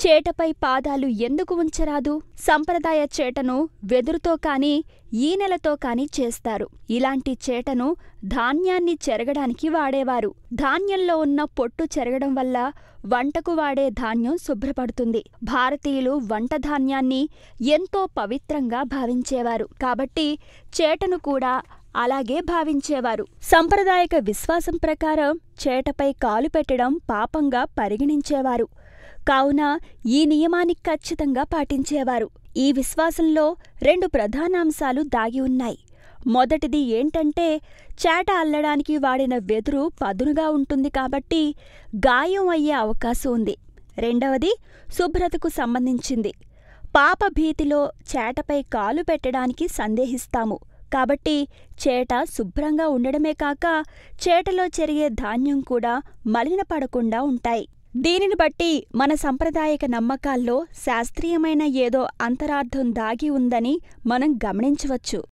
చేటపై పాదాలు ఎందుకు ఉంచరాదు సంప్రదాయ చేటను వెదురుతో కాని ఈనెలతో కాని చేస్తారు ఇలాంటి చేటను ధాన్యాన్ని చెరగడానికి వాడేవారు ధాన్యంలో ఉన్న పొట్టు చెరగడం వల్ల వంటకు వాడే ధాన్యం శుభ్రపడుతుంది భారతీయులు వంట ధాన్యాన్ని ఎంతో పవిత్రంగా భావించేవారు కాబట్టి చేటను కూడా అలాగే భావించేవారు సంప్రదాయక విశ్వాసం ప్రకారం చేటపై కాలు పెట్టడం పాపంగా పరిగణించేవారు కావున ఈ నియమాన్ని ఖచ్చితంగా పాటించేవారు ఈ విశ్వాసంలో రెండు ప్రధానాంశాలు దాగి ఉన్నాయి మొదటిది ఏంటంటే చేట అల్లడానికి వాడిన వెదురు పదునుగా ఉంటుంది కాబట్టి గాయం అయ్యే అవకాశం ఉంది రెండవది శుభ్రతకు సంబంధించింది పాప భీతిలో చేటపై కాలు పెట్టడానికి సందేహిస్తాము కాబట్టి చేట శుభ్రంగా ఉండడమే కాక చేటలో చెరిగే ధాన్యం కూడా మలినపడకుండా ఉంటాయి దీనిని బట్టి మన సంప్రదాయక నమ్మకాల్లో శాస్త్రీయమైన ఏదో అంతరార్థం దాగి ఉందని మనం గమనించవచ్చు